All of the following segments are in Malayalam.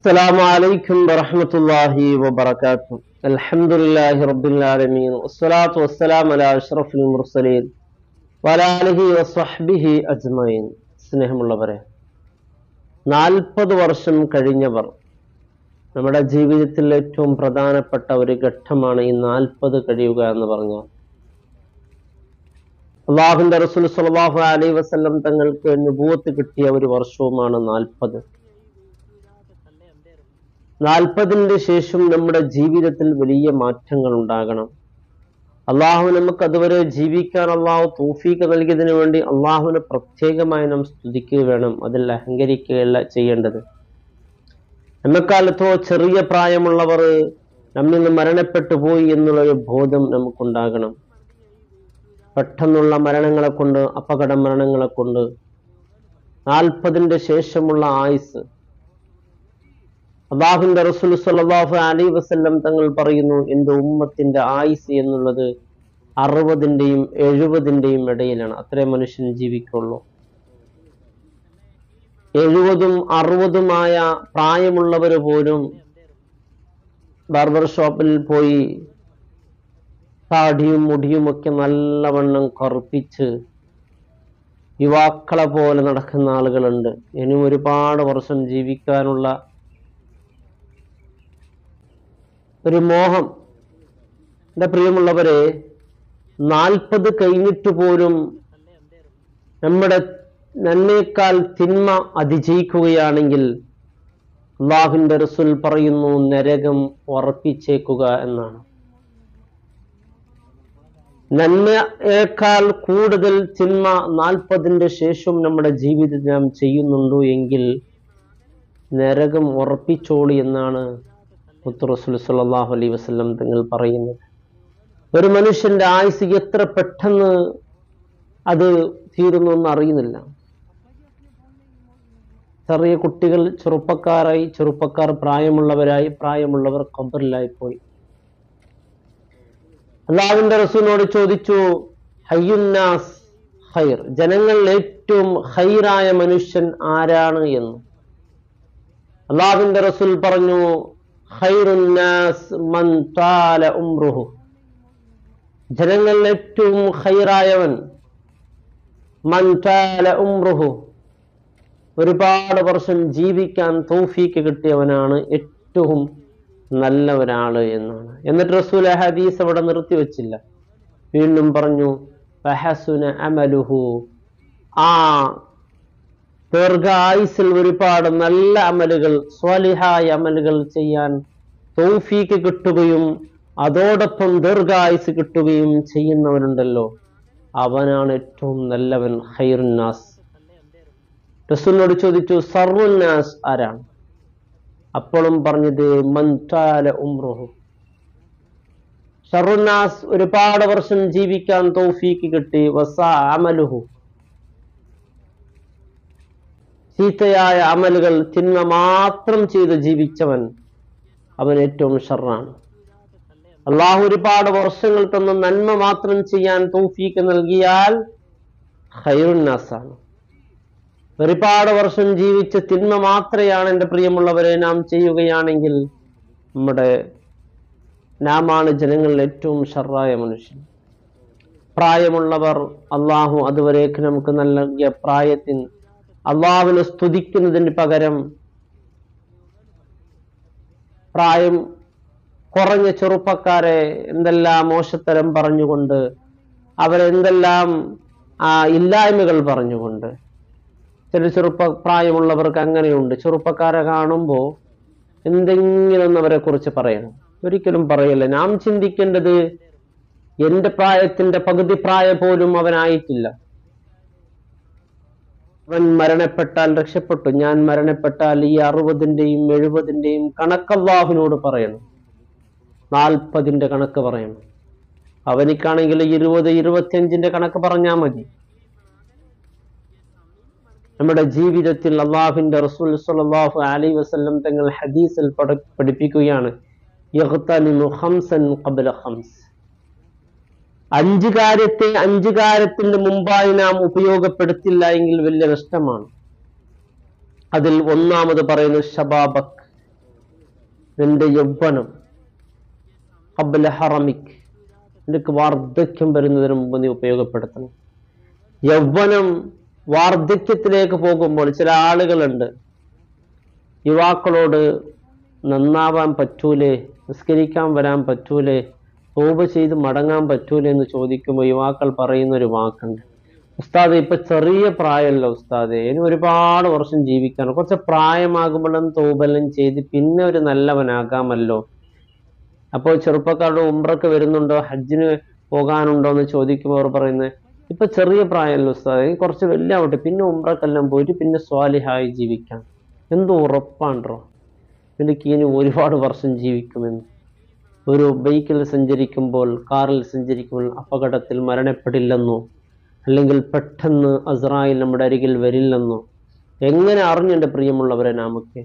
السلام عليكم ورحمة الله وبركاته الحمد لله رب العالمين والصلاة والسلام على أشرف المرسلين وعلى آله وصحبه أجمعين സ്നേഹമുള്ളവരെ നാൽപ്പത് വർഷം കഴിഞ്ഞവർ നമ്മുടെ ജീവിതത്തിൽ ഏറ്റവും പ്രധാനപ്പെട്ട ഒരു ഘട്ടമാണ് ഈ നാൽപ്പത് കഴിയുക എന്ന് പറഞ്ഞാൽ അള്ളാഹുന്റെ റസൂൽ സലാഹു അലൈ വസല്ലം തങ്ങൾക്ക് നുപൂത്ത് കിട്ടിയ ഒരു വർഷവുമാണ് നാൽപ്പത് നാൽപ്പതിന്റെ ശേഷം നമ്മുടെ ജീവിതത്തിൽ വലിയ മാറ്റങ്ങൾ ഉണ്ടാകണം അള്ളാഹു നമുക്ക് അതുവരെ ജീവിക്കാൻ അള്ളാഹു തൂഫീക്ക് നൽകിയതിനു വേണ്ടി അള്ളാഹുവിനെ പ്രത്യേകമായി നാം സ്തുതിക്കുക വേണം അതിൽ അഹങ്കരിക്കുകയല്ല ചെയ്യേണ്ടത് നമ്മക്കാലത്തോ ചെറിയ പ്രായമുള്ളവർ നമ്മിൽ നിന്ന് മരണപ്പെട്ടു പോയി എന്നുള്ളൊരു ബോധം നമുക്കുണ്ടാകണം പെട്ടെന്നുള്ള മരണങ്ങളെ കൊണ്ട് അപകട മരണങ്ങളെ കൊണ്ട് നാൽപ്പതിന്റെ ശേഷമുള്ള ആയുസ് അള്ളാഹുന്റെ റസൂൽ സല്ലല്ലാഹു അലൈഹി വസല്ലം തങ്ങൾ പറയുന്നു എൻ്റെ ഉമ്മത്തിന്റെ ആയുസ് എന്നുള്ളത് അറുപതിന്റെയും എഴുപതിന്റെയും ഇടയിലാണ് അത്രേ മനുഷ്യൻ ജീവിക്കുള്ളൂ എഴുപതും അറുപതുമായ പ്രായമുള്ളവർ പോലും ബാർബർ ഷോപ്പിൽ പോയി താടിയും മുടിയും ഒക്കെ നല്ലവണ്ണം കറുപ്പിച്ച് യുവാക്കളെ പോലെ നടക്കുന്ന ആളുകളുണ്ട് ഇനിയും ഒരുപാട് വർഷം ജീവിക്കാനുള്ള ഒരു മോഹം എൻ്റെ പ്രിയമുള്ളവരെ നാൽപ്പത് കഴിഞ്ഞിട്ട് പോലും നമ്മുടെ നന്മയേക്കാൾ തിന്മ അതിജയിക്കുകയാണെങ്കിൽ അള്ളാഹുവിന്റെ റസുൽ പറയുന്നു നരകം ഉറപ്പിച്ചേക്കുക എന്നാണ് നന്മയേക്കാൾ കൂടുതൽ തിന്മ നാൽപ്പതിന്റെ ശേഷം നമ്മുടെ ജീവിതത്തിൽ നാം ചെയ്യുന്നുണ്ടോ എങ്കിൽ നരകം ഉറപ്പിച്ചോളി എന്നാണ് മുത്ത് റസൂൽ സല്ലല്ലാഹു അലൈഹി വസല്ലം തങ്ങൾ പറയുന്നത് ഒരു മനുഷ്യന്റെ ആയുസ് എത്ര പെട്ടെന്ന് അത് തീരുന്നു എന്ന് അറിയുന്നില്ല ചെറിയ കുട്ടികൾ ചെറുപ്പക്കാരായി ചെറുപ്പക്കാർ പ്രായമുള്ളവരായി പ്രായമുള്ളവർ ഖബറിലായി പോയി അള്ളാഹുവിന്റെ റസൂലിനോട് ചോദിച്ചു ഹയ്യുന്നാസ് ഹൈർ ജനങ്ങളിൽ ഏറ്റവും ഹൈറായ മനുഷ്യൻ ആരാണ് എന്ന് അള്ളാഹുവിന്റെ റസൂൽ പറഞ്ഞു ഖൈറുന്നാസ് മൻ താല ഉംറുഹു ജനങ്ങളിൽ ഏറ്റവും ഖൈറായവൻ മൻ താല ഉംറുഹു ഒരുപാട് വർഷം ജീവിക്കാൻ തൗഫീക്ക് കിട്ടിയവനാണ് ഏറ്റവും നല്ല ഒരാള് എന്നാണ് എന്നിട്ട് റസൂൽ ഹദീസ് അവിടെ നിർത്തിവെച്ചില്ല വീണ്ടും പറഞ്ഞു ഫഹസുന അമലുഹു ആ ദീർഘായുസിൽ ഒരുപാട് നല്ല അമലുകൾ സ്വാലിഹായ അമലുകൾ ചെയ്യാൻ തൗഫീക്ക് കിട്ടുകയും അതോടൊപ്പം ദീർഘായുസ് കിട്ടുകയും ചെയ്യുന്നവനുണ്ടല്ലോ അവനാണ് ഏറ്റവും നല്ലവൻ ഹൈറുന്നാസ് റസൂലിനോട് ചോദിച്ചു സർവുന്നാസ് ആരാണ് അപ്പോഴും പറഞ്ഞത് മൻതാല ഉംറുഹു ഷറുന്നാസ് ഒരുപാട് വർഷം ജീവിക്കാൻ തൗഫീക്ക് കിട്ടി വസ അമലുഹു ചീത്തയായ അമലുകൾ തിന്മ മാത്രം ചെയ്ത് ജീവിച്ചവൻ അവൻ ഏറ്റവും ഷറാണ് അള്ളാഹു ഒരുപാട് വർഷങ്ങൾ തന്ന നന്മ മാത്രം ചെയ്യാൻ തൗഫീക്ക് നൽകിയാൽ ഹൈറുന്നാസാണ് ഒരുപാട് വർഷം ജീവിച്ച് തിന്മ മാത്രയാണ് എൻ്റെ പ്രിയമുള്ളവരെ നാം ചെയ്യുകയാണെങ്കിൽ നമ്മുടെ നാമാണ് ജനങ്ങളിൽ ഏറ്റവും ഷറായ മനുഷ്യൻ പ്രായമുള്ളവർ അള്ളാഹു അതുവരേക്ക് നമുക്ക് നൽകിയ പ്രായത്തിന് അള്ളാഹുവിനെ സ്തുതിക്കുന്നതിന് പകരം പ്രായം കുറഞ്ഞ ചെറുപ്പക്കാരെ എന്തെല്ലാം മോശത്തരം പറഞ്ഞുകൊണ്ട് അവരെന്തെല്ലാം ആ ഇല്ലായ്മകൾ പറഞ്ഞുകൊണ്ട് ചില ചെറുപ്പ പ്രായമുള്ളവർക്ക് അങ്ങനെയുണ്ട് ചെറുപ്പക്കാരെ കാണുമ്പോൾ എന്തെങ്കിലും അവരെ കുറിച്ച് പറയണം ഒരിക്കലും പറയില്ല നാം ചിന്തിക്കേണ്ടത് എന്റെ പ്രായത്തിന്റെ പകുതി പ്രായം പോലും അവനായിട്ടില്ല അവൻ മരണപ്പെട്ടാൽ രക്ഷപ്പെട്ടു ഞാൻ മരണപ്പെട്ടാൽ ഈ അറുപതിന്റെയും എഴുപതിന്റെയും കണക്കല്ലാഹുവിനോട് പറയണം നാൽപ്പതിന്റെ കണക്ക് പറയണം അവനിക്കാണെങ്കിൽ ഇരുപത് ഇരുപത്തിയഞ്ചിന്റെ കണക്ക് പറഞ്ഞാൽ മതി നമ്മുടെ ജീവിതത്തിൽ അള്ളാഹുവിന്റെ റസൂൽ സല്ലല്ലാഹു അലൈഹി വസല്ലം തങ്ങൾ ഹദീസിൽ പഠ- പഠിപ്പിക്കുകയാണ് യഗ്തനിമു ഖംസൻ ഖബ്ല ഖംസ് അഞ്ച് കാര്യത്തെ അഞ്ച് കാര്യത്തിന്റെ മുമ്പായി നാം ഉപയോഗപ്പെടുത്തില്ല എങ്കിൽ വലിയ നഷ്ടമാണ് അതിൽ ഒന്നാമത് പറയുന്നു ഷബാബക് നിന്റെ യൗവനം കബല ഹറമിക് നിനക്ക് വാർദ്ധക്യം വരുന്നതിന് മുമ്പ് നീ ഉപയോഗപ്പെടുത്തണം യൗവനം വാർദ്ധക്യത്തിലേക്ക് പോകുമ്പോൾ ചില ആളുകളുണ്ട് യുവാക്കളോട് നന്നാവാൻ പറ്റൂലേ നിസ്കരിക്കാൻ വരാൻ പറ്റൂലേ തോപ ചെയ്ത് മടങ്ങാൻ പറ്റൂലേ എന്ന് ചോദിക്കുമ്പോൾ യുവാക്കൾ പറയുന്ന ഒരു വാക്കുണ്ട് ഉസ്താദ് ഇപ്പൊ ചെറിയ പ്രായമല്ല ഉസ്താദെ ഇനി ഒരുപാട് വർഷം ജീവിക്കണം കുറച്ച് പ്രായമാകുമ്പോഴും തോപെല്ലാം ചെയ്ത് പിന്നെ ഒരു നല്ലവനാകാമല്ലോ അപ്പോൾ ചെറുപ്പക്കാരുടെ ഉംറക്ക് വരുന്നുണ്ടോ ഹജ്ജിന് പോകാനുണ്ടോ എന്ന് ചോദിക്കുമ്പോൾ അവർ പറയുന്നത് ഇപ്പൊ ചെറിയ പ്രായമല്ലോ ഉസ്താദ് ഇനി കുറച്ച് വലിയ ആവട്ടെ പിന്നെ ഉംറക്കെല്ലാം പോയിട്ട് പിന്നെ സ്വാലിഹായി ജീവിക്കാം എന്ത് ഉറപ്പാണ്ടോ എനിക്ക് ഇനി ഒരുപാട് വർഷം ജീവിക്കുമെന്ന് ഒരു ബൈക്കിൽ സഞ്ചരിക്കുമ്പോൾ കാറിൽ സഞ്ചരിക്കുമ്പോൾ അപകടത്തിൽ മരണപ്പെടില്ലെന്നോ അല്ലെങ്കിൽ പെട്ടെന്ന് അസ്രായിൽ നമ്മുടെ അരികിൽ വരില്ലെന്നോ എങ്ങനെ അറിഞ്ഞു എൻ്റെ പ്രിയമുള്ളവരെ നാമൊക്കെ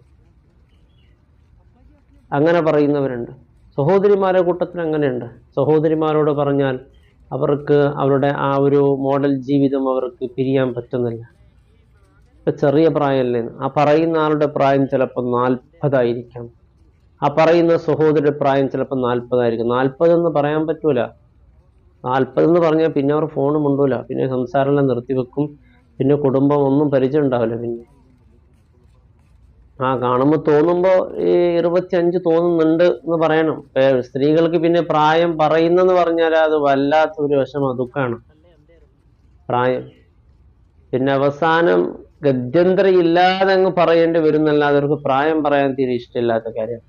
അങ്ങനെ പറയുന്നവരുണ്ട് സഹോദരിമാരെ കൂട്ടത്തിൽ അങ്ങനെയുണ്ട് സഹോദരിമാരോട് പറഞ്ഞാൽ അവർക്ക് അവരുടെ ആ ഒരു മോഡൽ ജീവിതം അവർക്ക് പിരിയാൻ പറ്റുന്നില്ല ഇപ്പൊ ചെറിയ പ്രായമല്ലേ ആ പറയുന്ന ആളുടെ പ്രായം ചിലപ്പോൾ നാൽപ്പതായിരിക്കാം ആ പറയുന്ന സഹോദരിയുടെ പ്രായം ചിലപ്പോൾ നാൽപ്പതായിരിക്കും നാൽപ്പതെന്ന് പറയാൻ പറ്റൂല നാൽപ്പതെന്ന് പറഞ്ഞാൽ പിന്നെ അവർ ഫോൺ മുണ്ടൂല പിന്നെ സംസാരമെല്ലാം നിർത്തിവെക്കും പിന്നെ കുടുംബം ഒന്നും പരിചയം ഉണ്ടാവില്ല പിന്നെ ആ കാണുമ്പോൾ തോന്നുമ്പോൾ ഈ ഇരുപത്തിയഞ്ച് തോന്നുന്നുണ്ട് എന്ന് പറയണം ഏ, സ്ത്രീകൾക്ക് പിന്നെ പ്രായം പറയുന്നെന്ന് പറഞ്ഞാൽ അത് വല്ലാത്തൊരു വിഷമ ദുഃഖമാണ് പ്രായം പിന്നെ അവസാനം ഗത്യന്തരം ഇല്ലാതെ അങ്ങ് പറയേണ്ടി വരുന്നല്ലാതെ അവർക്ക് പ്രായം പറയാൻ തീരെ ഇഷ്ടമില്ലാത്ത കാര്യം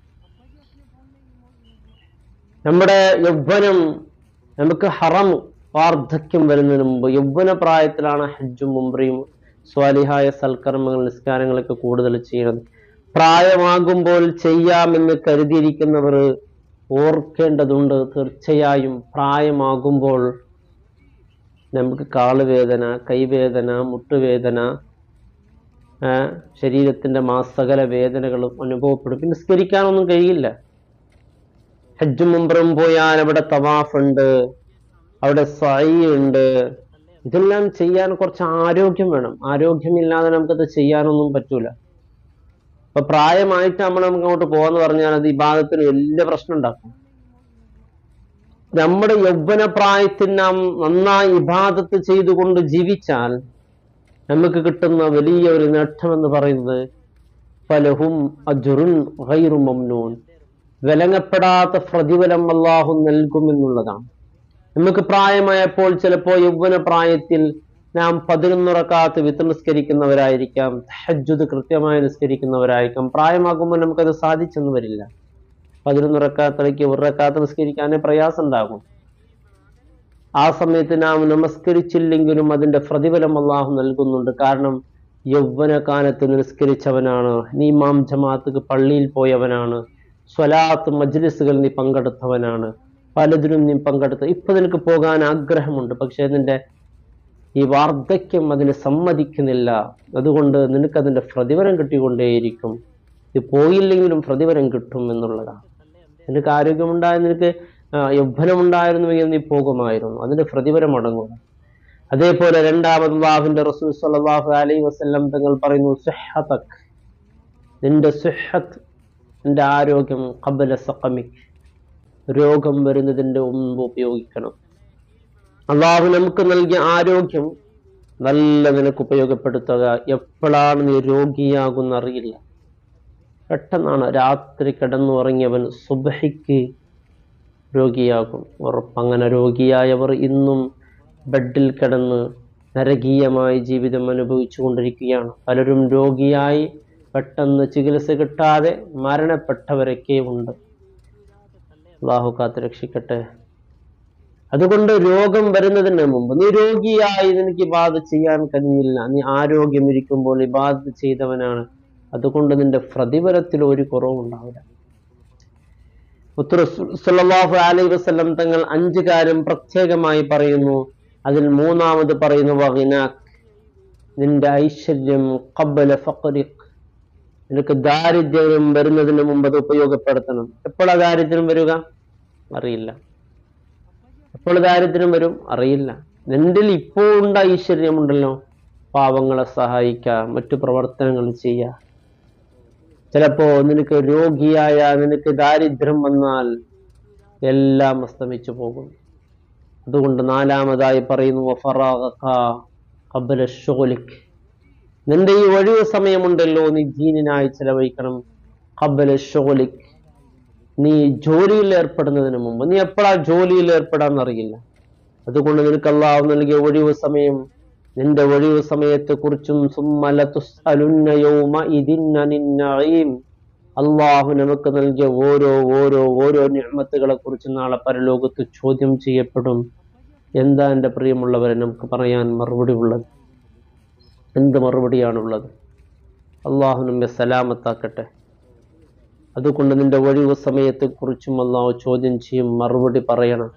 നമ്മുടെ യൗവനം നമുക്ക് ഹറം വാർദ്ധക്യം വരുന്നതിന് മുമ്പ് യൗവന പ്രായത്തിലാണ് ഹജ്ജും ഉംറയും സ്വാലിഹായ സൽക്കർമ്മങ്ങൾ നിസ്കാരങ്ങളൊക്കെ കൂടുതൽ ചെയ്യുന്നത് പ്രായമാകുമ്പോൾ ചെയ്യാമെന്ന് കരുതിയിരിക്കുന്നവർ ഓർക്കേണ്ടതുണ്ട് തീർച്ചയായും പ്രായമാകുമ്പോൾ നമുക്ക് കാളുവേദന കൈവേദന മുട്ടുവേദന ആ, ശരീരത്തിന്റെ മാസകല വേദനകളും അനുഭവപ്പെടും പിന്നെ നിസ്കരിക്കാനൊന്നും കഴിയില്ല ഹജ്ജും മുമ്പറും പോയാൽ അവിടെ തവാഫ് ഉണ്ട് അവിടെ സൈ ഉണ്ട് ഇതെല്ലാം ചെയ്യാൻ കുറച്ച് ആരോഗ്യം വേണം ആരോഗ്യമില്ലാതെ നമുക്കത് ചെയ്യാനൊന്നും പറ്റൂല ഇപ്പൊ പ്രായമായിട്ട് നമ്മൾ നമുക്ക് അങ്ങോട്ട് പോകാന്ന് പറഞ്ഞാൽ അത് ഇബാദത്തിന് വലിയ പ്രശ്നം ഉണ്ടാക്കും നമ്മുടെ യൗവന പ്രായത്തിൽ നാം നന്നായി ഇബാദത്ത് ചെയ്തുകൊണ്ട് ജീവിച്ചാൽ നമുക്ക് കിട്ടുന്ന വലിയ ഒരു നേട്ടം എന്ന് പറയുന്നത് ഫലഹും അജുറുൻ ഗൈറു മംനൂൻ വിലങ്ങപ്പെടാത്ത പ്രതിഫലം അള്ളാഹു നൽകുമെന്നുള്ളതാണ് നമുക്ക് പ്രായമായപ്പോൾ ചിലപ്പോൾ യൗവന പ്രായത്തിൽ നാം പതിനൊന്നുറക്കാത്ത് വിത്ത് നിസ്കരിക്കുന്നവരായിരിക്കാം ഹജ്ജുദ് കൃത്യമായി നിസ്കരിക്കുന്നവരായിരിക്കാം പ്രായമാകുമ്പോൾ നമുക്കത് സാധിച്ചെന്ന് വരില്ല പതിനൊന്നുറക്കാത്തിലേക്ക് ഒരു റക്കാത്ത് നിസ്കരിക്കാനേ പ്രയാസം ഉണ്ടാകും ആ സമയത്ത് നാം നമസ്കരിച്ചില്ലെങ്കിലും അതിന്റെ പ്രതിഫലം അള്ളാഹു നൽകുന്നുണ്ട് കാരണം യൗവനകാലത്ത് നിസ്കരിച്ചവനാണ് നീ മാം ജമാഅത്ത് പള്ളിയിൽ പോയവനാണ് സ്വലാത്ത് മജ്ലിസുകൾ നീ പങ്കെടുത്തവനാണ് പലതിനും നീ പങ്കെടുത്ത ഇപ്പൊ നിനക്ക് പോകാൻ ആഗ്രഹമുണ്ട് പക്ഷെ നിന്റെ ഈ വാർദ്ധക്യം അതിന് സമ്മതിക്കുന്നില്ല അതുകൊണ്ട് നിനക്ക് അതിന്റെ പ്രതിഫലം കിട്ടിക്കൊണ്ടേയിരിക്കും ഇത് പോയില്ലെങ്കിലും പ്രതിഫലം കിട്ടും എന്നുള്ളതാണ് നിനക്ക് ആരോഗ്യമുണ്ടായ നിനക്ക് ആ, യൗവനമുണ്ടായിരുന്നുവെങ്കിൽ നീ പോകുമായിരുന്നു അതിന്റെ പ്രതിഫലം അടങ്ങുക അതേപോലെ രണ്ടാമത് അള്ളാഹുവിന്റെ റസൂൽ സല്ലല്ലാഹു അലൈഹി വസല്ലം തങ്ങൾ പറയുന്നു സുഹ്ഹതക് നിന്റെ സുഹത്ത് നിന്റെ ആരോഗ്യം കബല സഖമിക് രോഗം വരുന്നതിന്റെ മുമ്പ് ഉപയോഗിക്കണം അള്ളാഹു നമുക്ക് നൽകിയ ആരോഗ്യം നല്ല നിനക്ക് ഉപയോഗപ്പെടുത്തുക എപ്പോഴാണ് നീ രോഗിയാകുന്ന അറിയില്ല പെട്ടെന്നാണ് രാത്രി കിടന്നുറങ്ങിയവൻ സുബഹിക്ക് രോഗിയാകും ഉറപ്പങ്ങനെ രോഗിയായവർ ഇന്നും ബെഡിൽ കിടന്ന് നരകീയമായ ജീവിതം അനുഭവിച്ചു കൊണ്ടിരിക്കുകയാണ് പലരും രോഗിയായി പെട്ടെന്ന് ചികിത്സ കിട്ടാതെ മരണപ്പെട്ടവരൊക്കെ ഉണ്ട് അള്ളാഹു കാത്ത് രക്ഷിക്കട്ടെ അതുകൊണ്ട് രോഗം വരുന്നതിന് മുമ്പ് നീ രോഗിയായി നിനക്ക് ഇബാദ ചെയ്യാൻ കഴിയില്ല നീ ആരോഗ്യം ഇരിക്കുമ്പോൾ ഇബാദ ചെയ്തവനാണ് അതുകൊണ്ട് നിന്റെ പ്രതിഫലത്തിൽ ഒരു കുറവുണ്ടാവില്ല സല്ലല്ലാഹു അലൈഹി വസല്ലം തങ്ങൾ അഞ്ച് കാര്യം പ്രത്യേകമായി പറയുന്നു അതിൽ മൂന്നാമത് പറയുന്നു വഗിനാക് നിന്റെ ഐശ്വര്യം ഖബ്ല ഫഖ്രിക് നിനക്ക് ദാരിദ്ര്യം വരുന്നതിന് മുമ്പ് അത് ഉപയോഗപ്പെടുത്തണം എപ്പോഴാ ദാരിദ്ര്യം വരിക അറിയില്ല എപ്പോൾ ദാരിദ്ര്യം വരും അറിയില്ല നിന്റെ ഇപ്പോൾ ഉണ്ട ഐശ്വര്യമുണ്ടല്ലോ പാവങ്ങളെ സഹായിക്കുക മറ്റു പ്രവർത്തനങ്ങൾ ചെയ്യുക ചിലപ്പോ നിനക്ക് രോഗിയായ നിനക്ക് ദാരിദ്ര്യം വന്നാൽ എല്ലാം അസ്തമിച്ചു പോകും അതുകൊണ്ട് നാലാമതായി പറയുന്നു വഫറാഖക ഖബ്ല ശുഗ്ലിക്. നിന്റെ ഈ ഒഴിവ് സമയമുണ്ടല്ലോ നീ ദീനിനായി ചെലവഴിക്കണം ഖബ്ല ശുഗ്ലിക്. നീ ജോലിയിൽ ഏർപ്പെടുന്നതിന് മുമ്പ് നീ എപ്പോഴാ ജോലിയിൽ ഏർപ്പെടാൻ അറിയില്ല അതുകൊണ്ട് നിനക്ക് അള്ളാഹു നൽകിയ ഒഴിവ് സമയം നിന്റെ ഒഴിവ് സമയത്തെ കുറിച്ചും അള്ളാഹു നമുക്ക് നൽകിയ ഓരോ ഓരോ ഓരോ നിഅമത്തുകളെ കുറിച്ച് നാളെ പരലോകത്ത് ചോദ്യം ചെയ്യപ്പെടും എന്താ എൻ്റെ പ്രിയമുള്ളവരെ നമുക്ക് പറയാൻ മറുപടി ഉള്ളത് എന്ത് മറുപടിയാണുള്ളത് അള്ളാഹു നമ്മെ സലാമത്താക്കട്ടെ അതുകൊണ്ട് നിന്റെ ഒഴിവ് സമയത്തെക്കുറിച്ചും അള്ളാഹു ചോദ്യം ചെയ്യും മറുപടി പറയണം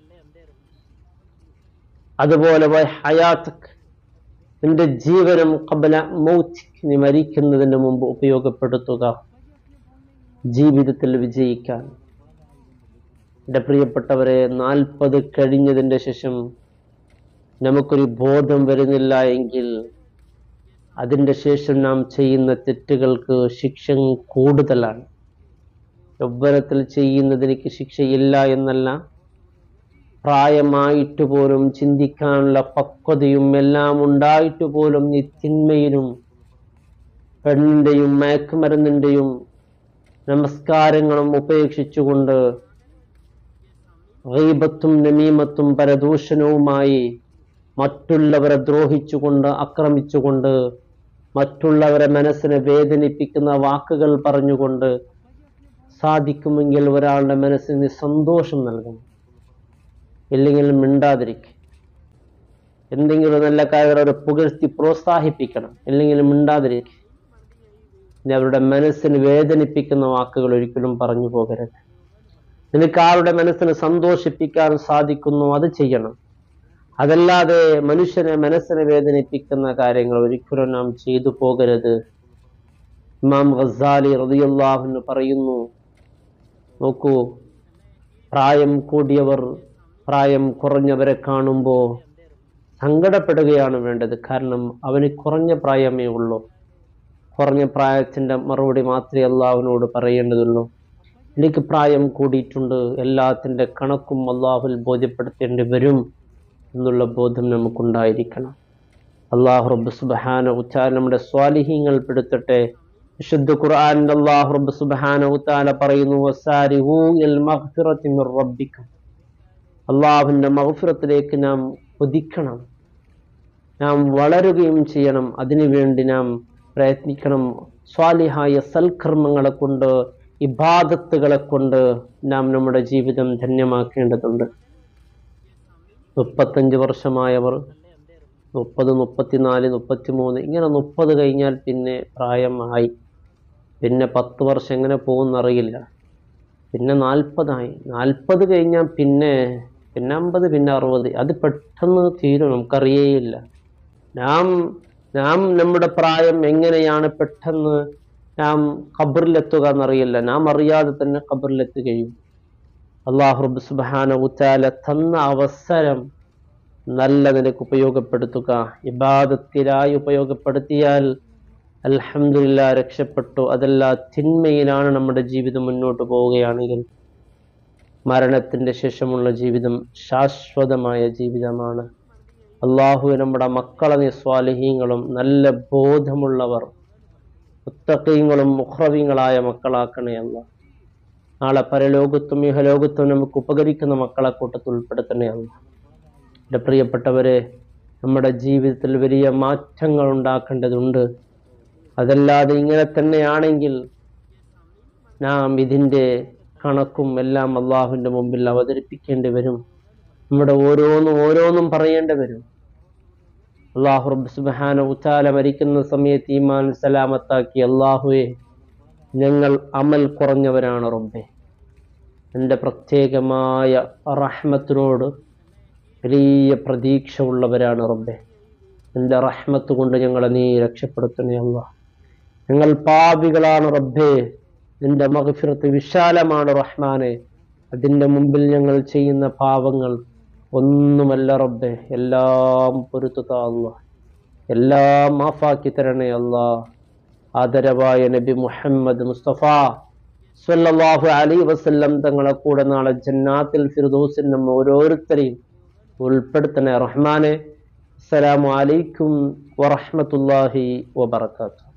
അതുപോലെ വ ഹയാത്തക് നിന്റെ ജീവനം കബല മൗത്തിക് നീ മരിക്കുന്നതിന് മുമ്പ് ഉപയോഗപ്പെടുത്തുക ജീവിതത്തിൽ വിജയിക്കാൻ എൻ്റെ പ്രിയപ്പെട്ടവരെ നാൽപ്പത് കഴിഞ്ഞതിൻ്റെ ശേഷം നമുക്കൊരു ബോധം വരുന്നില്ല എങ്കിൽ അതിൻ്റെ ശേഷം നാം ചെയ്യുന്ന തെറ്റുകൾക്ക് ശിക്ഷ കൂടുതലാണ് യൗവനത്തിൽ ചെയ്യുന്നതിന് ശിക്ഷയില്ല എന്നല്ല പ്രായമായിട്ട് പോലും ചിന്തിക്കാനുള്ള പക്വതയും എല്ലാം ഉണ്ടായിട്ട് പോലും നീ തിന്മയിലും പെണ്ണിൻ്റെയും മയക്കുമരുന്നിൻ്റെയും നമസ്കാരങ്ങളും ഉപേക്ഷിച്ചുകൊണ്ട് ഗീബത്തും നമീമത്തും പരദൂഷണവുമായി മറ്റുള്ളവരെ ദ്രോഹിച്ചുകൊണ്ട് ആക്രമിച്ചുകൊണ്ട് മറ്റുള്ളവരെ മനസ്സിനെ വേദനിപ്പിക്കുന്ന വാക്കുകൾ പറഞ്ഞുകൊണ്ട് സാധിക്കുമെങ്കിൽ ഒരാളുടെ മനസ്സിന് സന്തോഷം നൽകണം ഇല്ലെങ്കിൽ മിണ്ടാതിരിക്കും എന്തെങ്കിലും നല്ല കാര്യങ്ങൾ അവരെ പുകഴ്ത്തി പ്രോത്സാഹിപ്പിക്കണം ഇല്ലെങ്കിൽ മിണ്ടാതിരിക്കും ഇനി അവരുടെ മനസ്സിന് വേദനിപ്പിക്കുന്ന വാക്കുകൾ ഒരിക്കലും പറഞ്ഞു പോകരുത് നിനക്ക് ആരുടെ മനസ്സിന് സന്തോഷിപ്പിക്കാൻ സാധിക്കുന്നു അത് ചെയ്യണം അതല്ലാതെ മനുഷ്യനെ മനസ്സിനെ വേദനിപ്പിക്കുന്ന കാര്യങ്ങൾ ഒരിക്കലും നാം ചെയ്തു പോകരുത് ഇമാം ഗസാലി റളിയല്ലാഹു പറയുന്നു നോക്കൂ പ്രായം കൂടിയവർ പ്രായം കുറഞ്ഞവരെ കാണുമ്പോൾ സങ്കടപ്പെടുകയാണ് വേണ്ടത് കാരണം അവന് കുറഞ്ഞ പ്രായമേ ഉള്ളൂ കുറഞ്ഞ പ്രായത്തിൻ്റെ മറുപടി മാത്രമേ അള്ളാഹുവിനോട് പറയേണ്ടതുള്ളൂ എനിക്ക് പ്രായം കൂടിയിട്ടുണ്ട് എല്ലാത്തിൻ്റെ കണക്കും അള്ളാഹുൽ ബോധ്യപ്പെടുത്തേണ്ടി വരും എന്നുള്ള ബോധം നമുക്കുണ്ടായിരിക്കണം അള്ളാഹു റബ്ബ് സുബഹാന ഉച്ചാൽ നമ്മുടെ സ്വാലിഹ്യങ്ങൾ പെടുത്തട്ടെ വിശുദ്ധ ഖുർആൻ അള്ളാഹു റബ്ബ് സുബഹാന ഉത്താല പറയുന്നു വസാരിഹു ഇൽ മഗ്ഫിറത്തി മിർ റബ്ബിക്കും അള്ളാഹുവിൻ്റെ മഹഫിറത്തിലേക്ക് നാം കൊതിക്കണം നാം വളരുകയും ചെയ്യണം അതിനുവേണ്ടി നാം പ്രയത്നിക്കണം സ്വാലിഹായ സൽക്കർമ്മങ്ങളെ കൊണ്ട് ഇബാദത്തുകളെ കൊണ്ട് നാം നമ്മുടെ ജീവിതം ധന്യമാക്കേണ്ടതുണ്ട് മുപ്പത്തഞ്ച് വർഷമായവർ മുപ്പത് മുപ്പത്തിനാല് മുപ്പത്തിമൂന്ന് ഇങ്ങനെ മുപ്പത് കഴിഞ്ഞാൽ പിന്നെ പ്രായമായി പിന്നെ പത്ത് വർഷം എങ്ങനെ പോകുന്നറിയില്ല പിന്നെ നാൽപ്പതായി നാൽപ്പത് കഴിഞ്ഞാൽ പിന്നെ പിന്നെ അമ്പത് പിന്നെ അറുപത് അത് പെട്ടെന്ന് തീരും നമുക്കറിയേയില്ല നാം നാം നമ്മുടെ പ്രായം എങ്ങനെയാണ് പെട്ടെന്ന് നാം ഖബറിലെത്തുക എന്നറിയില്ല നാം അറിയാതെ തന്നെ ഖബറിലെത്തുകയും അള്ളാഹു റബ്ബ് സുബ്ഹാന ഉത്താല തന്ന അവസരം നല്ല നിലക്ക് ഉപയോഗപ്പെടുത്തുക ഇബാദത്തിലായി ഉപയോഗപ്പെടുത്തിയാൽ അൽഹംദുലില്ലാ രക്ഷപ്പെട്ടു അതല്ല തിന്മയിലാണ് നമ്മുടെ ജീവിതം മുന്നോട്ട് പോവുകയാണെങ്കിൽ മരണത്തിന്റെ ശേഷമുള്ള ജീവിതം ശാശ്വതമായ ജീവിതമാണ് അള്ളാഹു നമ്മുടെ മക്കളെ നീ സ്വാലിഹീങ്ങളും നല്ല ബോധമുള്ളവർ മുത്തക്കീങ്ങളും മുഖ്രവീങ്ങളായ മക്കളാക്കണേ അല്ല നാളെ പരലോകത്തും ഇഹലോകത്തും നമുക്ക് ഉപകരിക്കുന്ന മക്കളെ കൂട്ടത്തിൽ ഉൾപ്പെടുത്തണേ അല്ല എൻ്റെ പ്രിയപ്പെട്ടവരെ നമ്മുടെ ജീവിതത്തിൽ വലിയ മാറ്റങ്ങൾ ഉണ്ടാക്കേണ്ടതുണ്ട് അതല്ലാതെ ഇങ്ങനെ തന്നെയാണെങ്കിൽ നാം ഇതിൻ്റെ കണക്കും എല്ലാം അള്ളാഹുവിൻ്റെ മുമ്പിൽ അവതരിപ്പിക്കേണ്ടി വരും നമ്മുടെ ഓരോന്നും ഓരോന്നും പറയേണ്ടി വരും അള്ളാഹു റബ്ബ് സുബ്ഹാന ഉത്താല മരിക്കുന്ന സമയത്ത് ഈമാൻ സലാമത്താക്കി അള്ളാഹുവെ ഞങ്ങൾ അമൽ കുറഞ്ഞവരാണ് റബ്ബെ എൻ്റെ പ്രത്യേകമായ റഹ്മത്തിനോട് വലിയ പ്രതീക്ഷ ഉള്ളവരാണ് റബ്ബെ എൻ്റെ റഹ്മത്ത് കൊണ്ട് ഞങ്ങളെ നീ രക്ഷപ്പെടുത്തണേ അല്ല ഞങ്ങൾ പാപികളാണ് റബ്ബേ നിന്റെ മഹഫിറത്ത് വിശാലമാണ് റഹ്മാനെ അതിൻ്റെ മുമ്പിൽ ഞങ്ങൾ ചെയ്യുന്ന പാപങ്ങൾ ഒന്നുമല്ല റബ്ബെ എല്ലാം പൊരുത്തുക അല്ല എല്ലാം മാഫാക്കി തരണേ അല്ല ആദരവായ നബി മുഹമ്മദ് മുസ്തഫ സല്ലല്ലാഹു അലൈഹി വസല്ലം തങ്ങളെ കൂടെ നാളെ ജന്നാത്തിൽ ഫിർദൗസിൽ നമ്മ ഓരോരുത്തരെയും ഉൾപ്പെടുത്തണേ റഹ്മാനെ അസ്സലാമു അലൈക്കും വറഹ്മത്തുള്ളാഹി വബറകാതുഹു